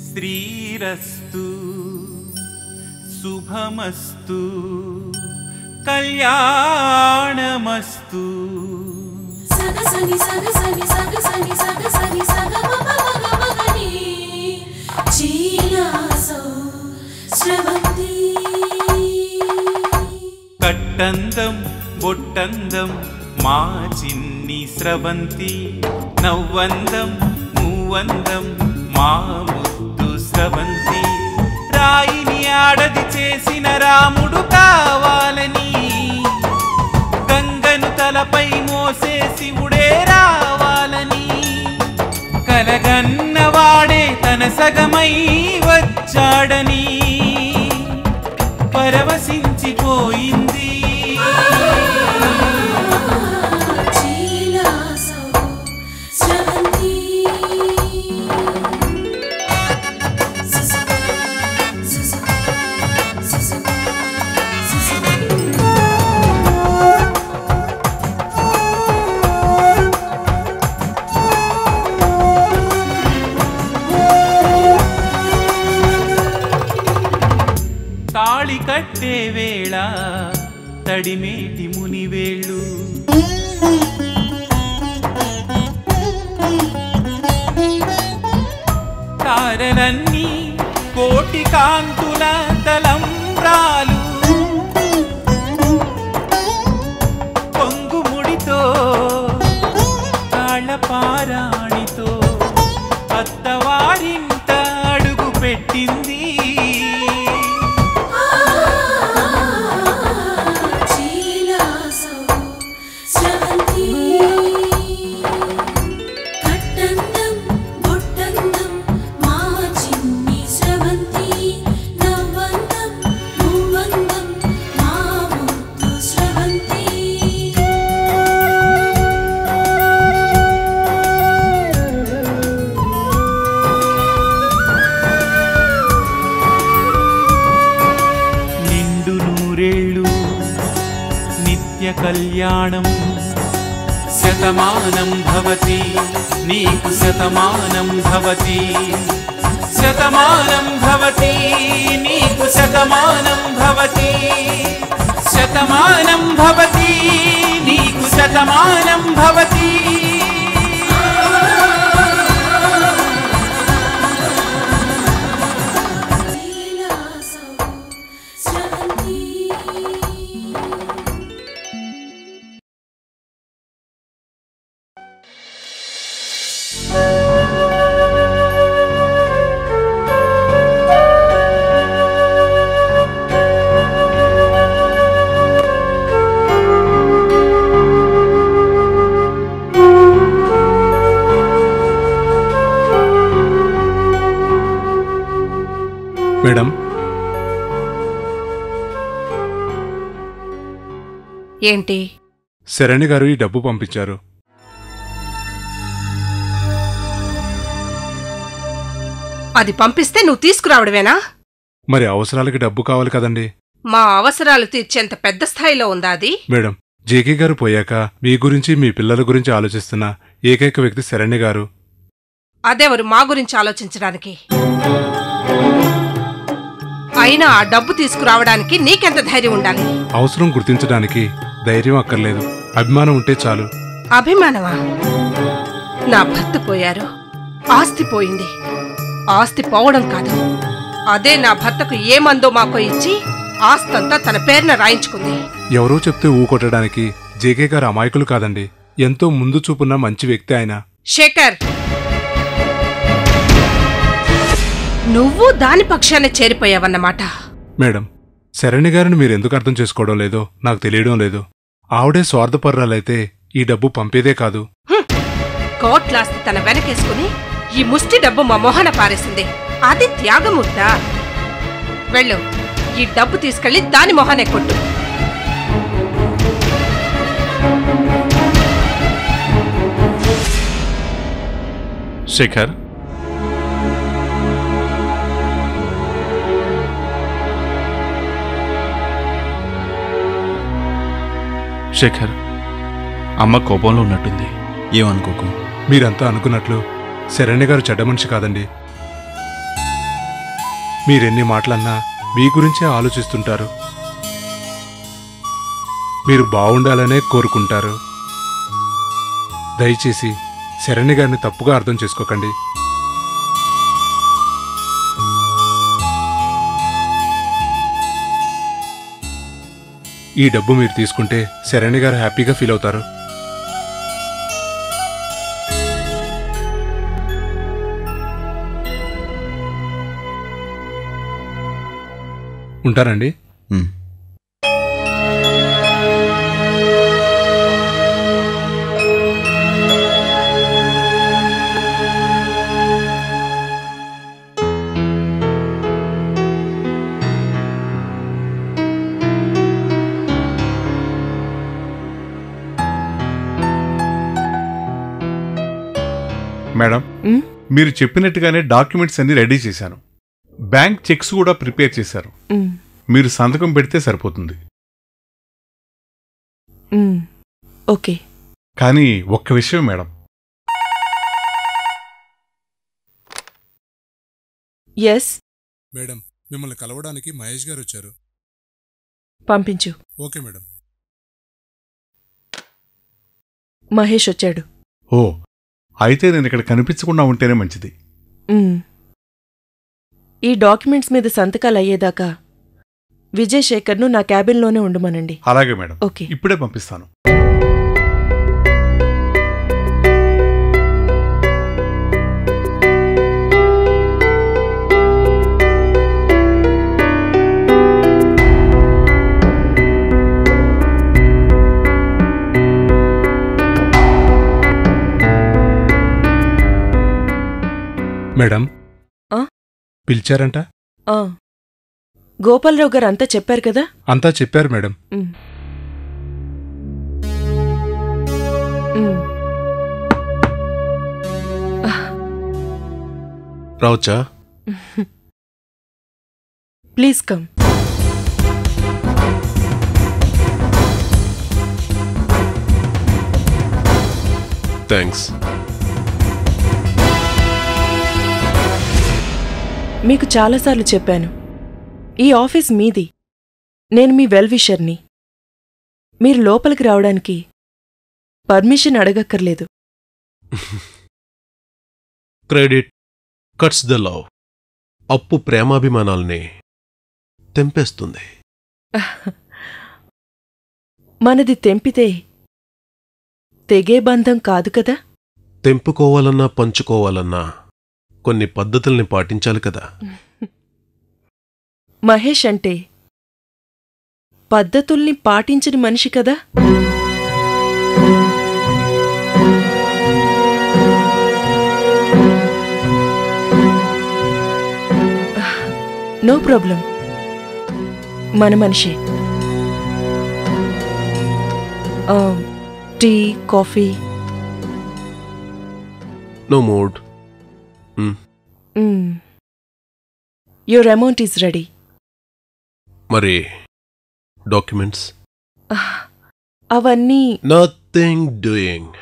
శ్రీరస్తు శుభమస్తు కళ్యాణమస్తు సగసని సగసని సగసని సగసని సగమగమగమగని చీలాసో స్రవంతి కట్టందం బొట్టందం మా చిన్ని స్రవంతి నవ్వందం మూవందం మా ముద్దు స్రవంతి రాయిని ఆడది చేసిన రాముడు కావాలని గంగను తలపై మోసే శివుడే రావాలని కలగన్నవాడే తన సగమై వచ్చాడని పరవశించిపోయింది చీలాసో స్రవంతి సుసు సుసు సుసు సుసు తాళి కట్టే వేళ తడిమేటి మునివేళ్ళు తారలన్నీ కోటి కాంతుల తలంబ్రాలు పొంగుముడితో తాళపారాణితో అత్తవారింట అడుగు పెట్టింది చీలాసో స్రవంతి కట్టందం బొట్టందం మా చిన్ని స్రవంతి నవ్వందం మూవందం మా ముద్దు స్రవంతి నిండు నూరేళ్ళు నిత్య కళ్యాణం శతమానం భవతి నీకు శతమానం భవతి శతమానం భవతి నీకు శతమానం భవతి శతమానం భవతి నీకు శతమానం భవతి చీలాసో స్రవంతి మేడం ఏంటి శరణి గారు ఈ డబ్బు పంపించారు అది పంపిస్తే నువ్వు తీసుకురావడమేనా మరి అవసరాలకి డబ్బు కావాలి కదండి మా అవసరాలు తీర్చేంత పెద్ద స్థాయిలో ఉందా అది మేడం జేకే గారు పోయాక మీ గురించి మీ పిల్లల గురించి ఆలోచిస్తున్న ఏకైక వ్యక్తి శరణ్య గారు అదెవరు మా గురించి ఆలోచించడానికి అయినా ఆ డబ్బు తీసుకురావడానికి నీకెంత ధైర్యం ఉండాలి అవసరం గుర్తించడానికి ధైర్యం అక్కర్లేదు అభిమానం ఉంటే చాలు అభిమానమా నా భర్త పోయారు ఆస్తి పోయింది ఆస్తి పోవడం కాదు అదే నా భర్తకు ఏమందో మాకో ఇచ్చి ఆస్తంతా తన పేరున రాయించుకుంది ఎవరో చెప్తే ఊకొట్టడానికి జేకే గారు అమాయకులు కాదండి ఎంతో ముందు చూపున్న మంచి వ్యక్తి ఆయన శేఖర్ నువ్వు దాని పక్షాన్ని చేరిపోయావన్నమాట మేడం శరణి గారిని మీరు ఎందుకు అర్థం చేసుకోవడం లేదో నాకు తెలియడం లేదు ఆవిడే స్వార్థపర్రాలైతే ఈ డబ్బు పంపేదే కాదు కోట్లాస్తి తన వెనకేసుకుని ఈ ముష్టి డబ్బు మా మొహన పారేసింది అది త్యాగమూర్త వెళ్ళు ఈ డబ్బు తీసుకెళ్లి దాని మొహనే కొట్టు శేఖర్ శేఖర్ అమ్మ కోపంలో ఉన్నట్టుంది ఏమనుకోకు మీరంతా అనుకున్నట్లు శరణ్య గారు చెడ్డ మనిషి కాదండి మీరెన్ని మాటలన్నా మీ గురించే ఆలోచిస్తుంటారు మీరు బాగుండాలనే కోరుకుంటారు దయచేసి శరణి గారిని తప్పుగా అర్థం చేసుకోకండి ఈ డబ్బు మీరు తీసుకుంటే శరణి గారు హ్యాపీగా ఫీల్ అవుతారు ఉంటారండి మేడం మ్? మీరు చెప్పినట్టుగానే డాక్యుమెంట్స్ అన్ని రెడీ చేశాను బ్యాంక్ చెక్స్ కూడా ప్రిపేర్ చేశారు మ్, మీరు సంతకం పెడితే సరిపోతుంది మ్. ఓకే కానీ ఒక్క విషయం మేడం ఎస్ మేడం మిమ్మల్ని కలవడానికి మహేష్ గారు వచ్చారు పంపించు ఓకే మేడం మహేష్ వచ్చాడు ఓ అయితే నేను ఇక్కడ కనిపించకుండా ఉంటేనే మంచిది మ్. ఈ డాక్యుమెంట్స్ మీద సంతకాలు అయ్యేదాకా విజయ్ శేఖర్ను నా క్యాబిన్లోనే ఉండమనండి అలాగే మేడం ఓకే ఇప్పుడే పంపిస్తాను మేడం ఆ? పిలిచారంట ఆ. గోపాలరావు గారు అంతా చెప్పారు కదా అంతా చెప్పారు మేడం మ్. మ్. రావచ్చా ప్లీజ్ కమ్ థ్యాంక్స్ మీకు చాలాసార్లు చెప్పాను ఈ ఆఫీస్ మీది నేను మీ వెల్ విషర్ని మీరు లోపలికి రావడానికి పర్మిషన్ అడగక్కర్లేదు క్రెడిట్ కట్స్ ద లవ్ అప్పు ప్రేమాభిమానాల్ని తెంపేస్తుంది మనది తెంపితే తెగే బంధం కాదు కదా తెంపుకోవాలన్నా పంచుకోవాలన్నా కొన్ని పద్ధతుల్ని పాటించాలి కదా మహేష్ అంటే పద్ధతుల్ని పాటించని మనిషి కదా నో ప్రాబ్లం మన మనిషి ఆ, tea coffee no mood your amount is ready మరి డాక్యుమెంట్స్ అవన్నీ నథింగ్ డూయింగ్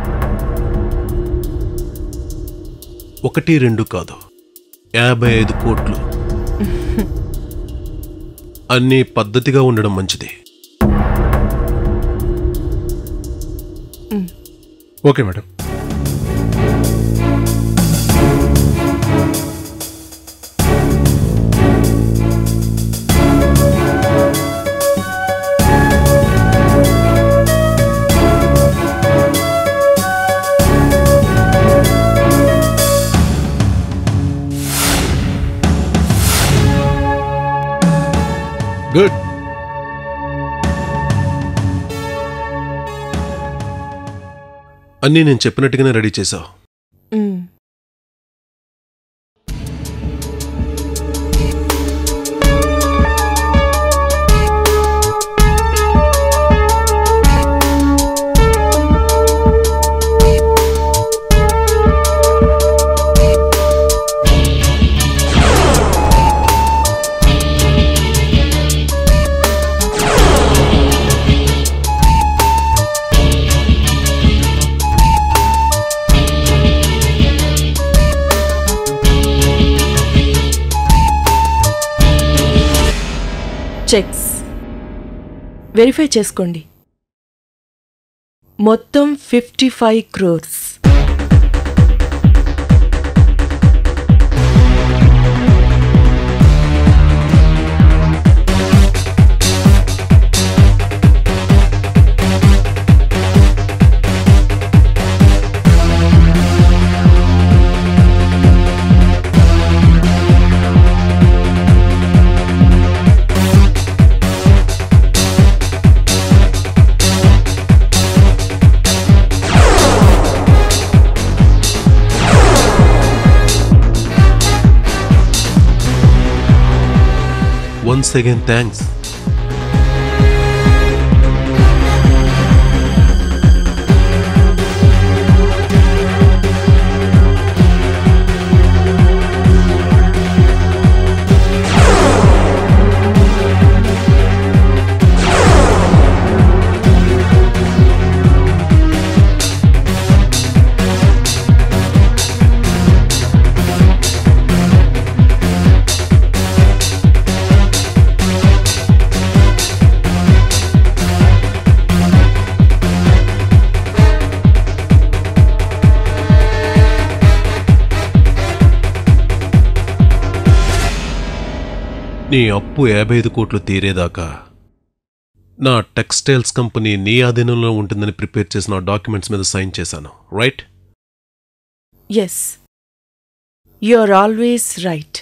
ఒకటి రెండు కాదు యాభై ఐదు కోట్లు అన్నీ పద్ధతిగా ఉండడం మంచిది ఓకే మేడం గుడ్ అన్నీ నేను చెప్పినట్టుగానే రెడీ చేశావు మ్, చెక్స్ వెరిఫై చేసుకోండి మొత్తం fifty five crores once again thanks నీ అప్పు యాభై ఐదు కోట్లు తీరేదాకా నా టెక్స్టైల్స్ కంపెనీ నీ ఆధీనంలో ఉంటుందని ప్రిపేర్ చేసిన ఆ డాక్యుమెంట్స్ మీద సైన్ చేశాను right yes you are always right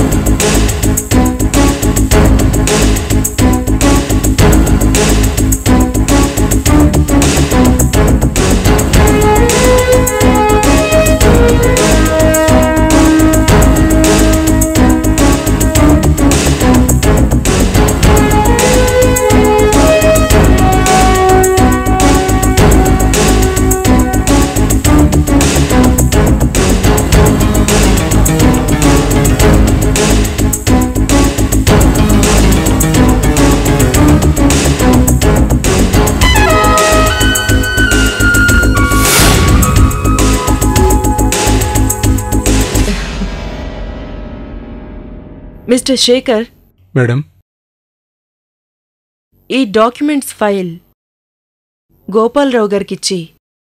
mister Shekhar madam ఈ డాక్యుమెంట్స్ ఫైల్ గోపాలరావు గారికిచ్చి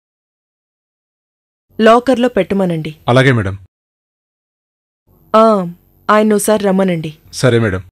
లాకర్లో పెట్టమనండి అలాగే మేడం ఆ, ఆయన ఒకసారి రమ్మనండి సరే మేడం